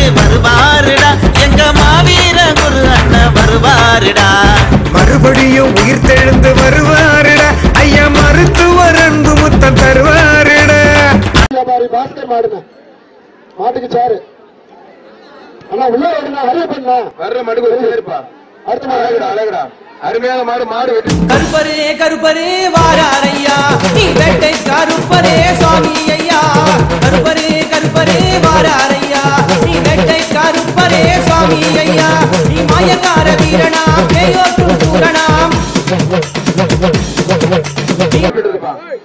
வந்து வருவாருடா எங்க மாவீர குரு அண்ணன் வருவாருடா மறுபடியும் உயிர் தெழுந்து வருவாருடா ஐயா மருத்துவர் அன்பு முத்தம் தருவாருடா வியாபாரி பாஸ்கர் மாடுங்க மாட்டுக்கு சாரு அண்ணா உள்ள வருங்க ஹரிய பண்ணா வர்ற மடுக்கு வச்சு இருப்பா அடுத்த மாடு அழகுடா அழகுடா அருமையான மாடு மாடு வெட்டி கருப்பரே கருப்பரே வாராரையா நீ வேட்டை கருப்பரே சுவாமி ஐயா கருப்பரே கருப்பரே வாராரையா நீ வேட்டை கருப்பரே சுவாமி ஐயா நீ மாயக்கார வீரனாம் பேயோற்று சூரனாம் இருப்பா